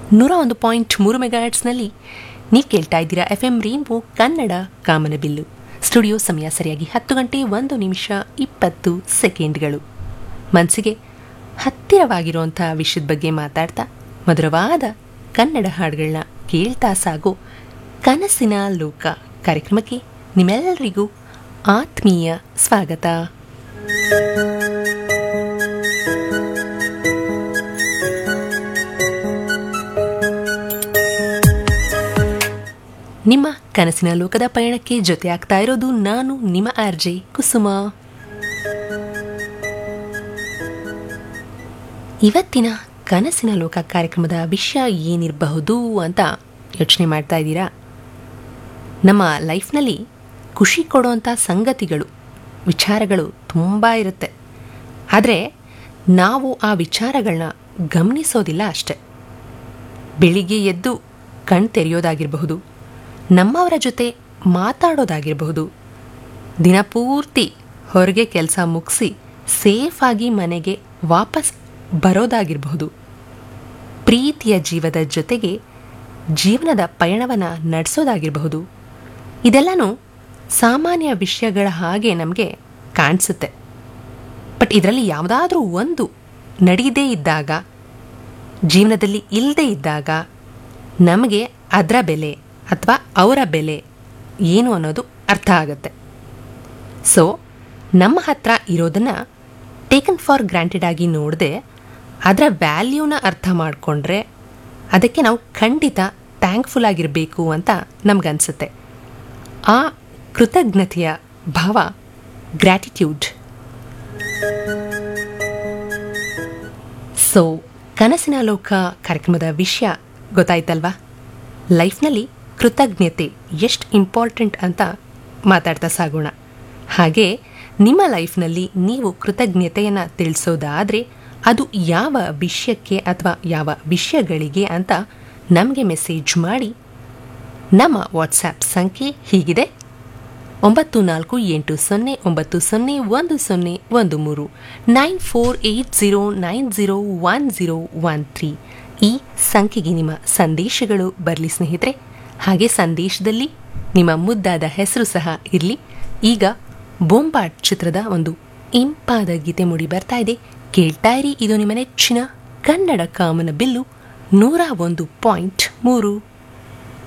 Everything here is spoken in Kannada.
ನೂರ ಒಂದು ಪಾಯಿಂಟ್ ಮೂರು ಮೆಗಾಟ್ಸ್ನಲ್ಲಿ ನೀವು ಕೇಳ್ತಾ ಇದ್ದೀರಾ ಎಫ್ ಎಂ ರೈನ್ಬೋ ಕನ್ನಡ ಕಾಮನಬಿಲ್ಲು ಸ್ಟುಡಿಯೋ ಸಮಯ ಸರಿಯಾಗಿ ಹತ್ತು ಗಂಟೆ ಒಂದು ನಿಮಿಷ ಇಪ್ಪತ್ತು ಸೆಕೆಂಡ್ಗಳು ಮನಸ್ಸಿಗೆ ಹತ್ತಿರವಾಗಿರುವಂಥ ವಿಷಯದ ಬಗ್ಗೆ ಮಾತಾಡ್ತಾ ಮಧುರವಾದ ಕನ್ನಡ ಹಾಡುಗಳನ್ನ ಕೇಳ್ತಾ ಸಾಗೋ ಕನಸಿನ ಲೋಕ ಕಾರ್ಯಕ್ರಮಕ್ಕೆ ನಿಮ್ಮೆಲ್ಲರಿಗೂ ಆತ್ಮೀಯ ಸ್ವಾಗತ ನಿಮ್ಮ ಕನಸಿನ ಲೋಕದ ಪಯಣಕ್ಕೆ ಜೊತೆ ಆಗ್ತಾ ಇರೋದು ನಾನು ನಿಮ್ಮ ಆರ್ಜೆ ಕುಸುಮ ಇವತ್ತಿನ ಕನಸಿನ ಲೋಕ ಕಾರ್ಯಕ್ರಮದ ವಿಷಯ ಏನಿರಬಹುದು ಅಂತ ಯೋಚನೆ ಮಾಡ್ತಾ ಇದ್ದೀರಾ ನಮ್ಮ ಲೈಫ್ನಲ್ಲಿ ಖುಷಿ ಕೊಡುವಂಥ ಸಂಗತಿಗಳು ವಿಚಾರಗಳು ತುಂಬ ಇರುತ್ತೆ ಆದರೆ ನಾವು ಆ ವಿಚಾರಗಳನ್ನ ಗಮನಿಸೋದಿಲ್ಲ ಅಷ್ಟೆ ಬೆಳಿಗ್ಗೆ ಎದ್ದು ಕಣ್ ತೆರೆಯೋದಾಗಿರಬಹುದು ನಮ್ಮವರ ಜೊತೆ ಮಾತಾಡೋದಾಗಿರಬಹುದು ದಿನಪೂರ್ತಿ ಹೊರಗೆ ಕೆಲಸ ಮುಗಿಸಿ ಸೇಫಾಗಿ ಮನೆಗೆ ವಾಪಸ್ ಬರೋದಾಗಿರಬಹುದು ಪ್ರೀತಿಯ ಜೀವದ ಜೊತೆಗೆ ಜೀವನದ ಪಯಣವನ್ನು ನಡೆಸೋದಾಗಿರಬಹುದು ಇದೆಲ್ಲನೂ ಸಾಮಾನ್ಯ ವಿಷಯಗಳ ಹಾಗೆ ನಮಗೆ ಕಾಣಿಸುತ್ತೆ ಬಟ್ ಇದರಲ್ಲಿ ಯಾವುದಾದ್ರೂ ಒಂದು ನಡೀದೇ ಇದ್ದಾಗ ಜೀವನದಲ್ಲಿ ಇಲ್ಲದೇ ಇದ್ದಾಗ ನಮಗೆ ಅದರ ಬೆಲೆ ಅಥವಾ ಅವರ ಬೆಲೆ ಏನು ಅನ್ನೋದು ಅರ್ಥ ಆಗುತ್ತೆ ಸೊ ನಮ್ಮ ಹತ್ರ ಇರೋದನ್ನು ಟೇಕನ್ ಫಾರ್ ಗ್ರಾಂಟೆಡ್ ಆಗಿ ನೋಡದೆ ಅದರ ವ್ಯಾಲ್ಯೂನ ಅರ್ಥ ಮಾಡಿಕೊಂಡ್ರೆ ಅದಕ್ಕೆ ನಾವು ಖಂಡಿತ ಥ್ಯಾಂಕ್ಫುಲ್ ಆಗಿರಬೇಕು ಅಂತ ನಮಗನ್ಸುತ್ತೆ ಆ ಕೃತಜ್ಞತೆಯ ಭಾವ ಗ್ರ್ಯಾಟಿಟ್ಯೂಡ್ ಸೊ ಕನಸಿನ ಲೋಕ ಕಾರ್ಯಕ್ರಮದ ವಿಷಯ ಗೊತ್ತಾಯ್ತಲ್ವಾ ಲೈಫ್ನಲ್ಲಿ ಕೃತಜ್ಞತೆ ಎಷ್ಟು ಇಂಪಾರ್ಟೆಂಟ್ ಅಂತ ಮಾತಾಡ್ತಾ ಸಾಗೋಣ ಹಾಗೆ ನಿಮ್ಮ ಲೈಫ್ನಲ್ಲಿ ನೀವು ಕೃತಜ್ಞತೆಯನ್ನು ತಿಳಿಸೋದಾದರೆ ಅದು ಯಾವ ವಿಷಯಕ್ಕೆ ಅಥವಾ ಯಾವ ವಿಷಯಗಳಿಗೆ ಅಂತ ನಮಗೆ ಮೆಸೇಜ್ ಮಾಡಿ ನಮ್ಮ ವಾಟ್ಸ್ಯಾಪ್ ಸಂಖ್ಯೆ ಹೀಗಿದೆ ಒಂಬತ್ತು ನಾಲ್ಕು ಎಂಟು ಸೊನ್ನೆ ಒಂಬತ್ತು ಸೊನ್ನೆ ಒಂದು ಸೊನ್ನೆ ಒಂದು ಮೂರು nine four eight zero nine zero one zero one three ಈ ಸಂಖ್ಯೆಗೆ ನಿಮ್ಮ ಸಂದೇಶಗಳು ಬರಲಿ ಸ್ನೇಹಿತರೆ ಹಾಗೆ ಸಂದೇಶದಲ್ಲಿ ನಿಮ್ಮ ಮುದ್ದಾದ ಹೆಸರು ಸಹ ಇರಲಿ ಈಗ ಬೊಂಬಾಟ್ ಚಿತ್ರದ ಒಂದು ಇಂಪಾದ ಗೀತೆ ಮೂಡಿ ಬರ್ತಾ ಇದೆ ಕೇಳ್ತಾ ಇರಿ ಇದು ನಿಮ್ಮ ನೆಚ್ಚಿನ ಕನ್ನಡ ಕಾಮನ ಬಿಲ್ಲು ನೂರ ಒಂದು ಪಾಯಿಂಟ್ ಮೂರು